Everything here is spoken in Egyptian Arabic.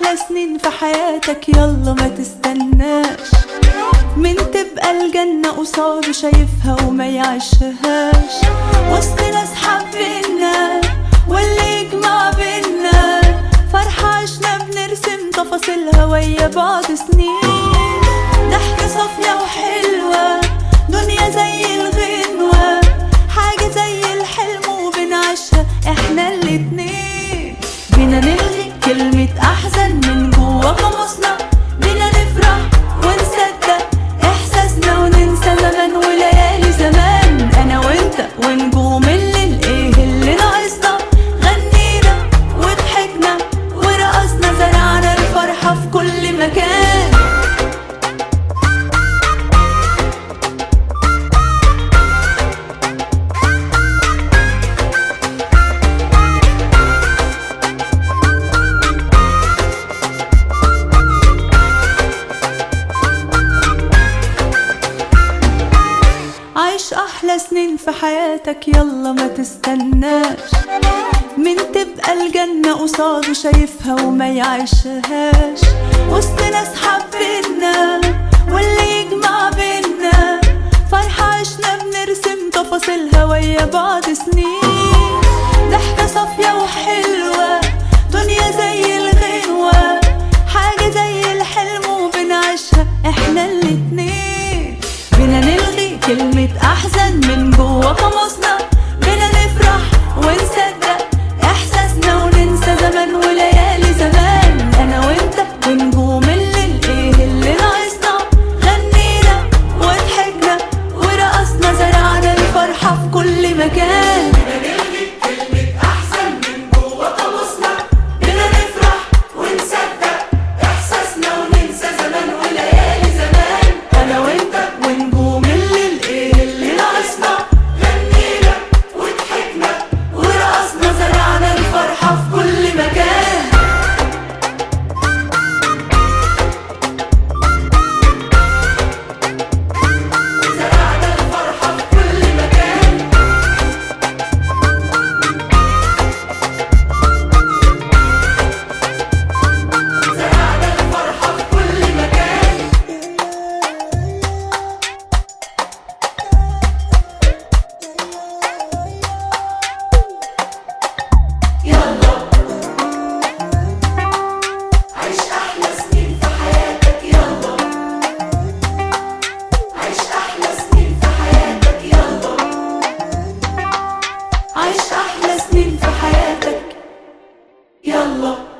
أحلى سنين في حياتك يلا ما تستناش من تبقى الجنة قصاده شايفها وما يعيشهاش وسط ناس حبينا واللي يجمع بينا فرحة عشنا بنرسم تفاصيلها ويا بعض سنين ضحكة صافية وحلوة دنيا زي الغنوة حاجة زي الحلم وبنعيشها احنا الاتنين بينا نلغي كلمة أحزن من جوا قاموسنا بينا نفرح ونصدق إحساسنا وننسى زمان وليالي زمان أنا وأنت ونجوم الليل إيه اللي ناقصنا غنينا وضحكنا ورقصنا زرعنا الفرحة في كل مكان عيش احلى سنين في حياتك يلا ما تستناش من تبقى الجنة قصاده شايفها وما يعيشهاش وسط ناس حبينا واللي يجمع بينا فرحة عشنا بنرسم تفاصيلها ويا بعض سنين ضحكة صافية وحلوة دنيا زي الغنوة حاجة زي الحلم وبنعيشها احنا الاتنين بينا نلغي كلمة أحزن من جوا قاموسنا بينا نفرح ونصدق إحساسنا وننسى زمان وليالي زمان أنا وأنت ونجوم الليل إيه اللي ناقصنا غنينا وضحكنا ورقصنا زرعنا الفرحة في كل مكان بينا نفرح ونصدق إحساسنا وننسى زمان وليالي زمان أنا وأنت ونجوم الليل إيه اللي ناقصنا غنينا وضحكنا ورقصنا زرعنا الفرحة في كل مكان زرعنا الفرحة في كل مكان زرعنا الفرحة في كل مكان يلا عيش أحلى سنين في حياتك يلا عيش أحلى سنين في حياتك يلا عيش أحلى سنين في حياتك يلا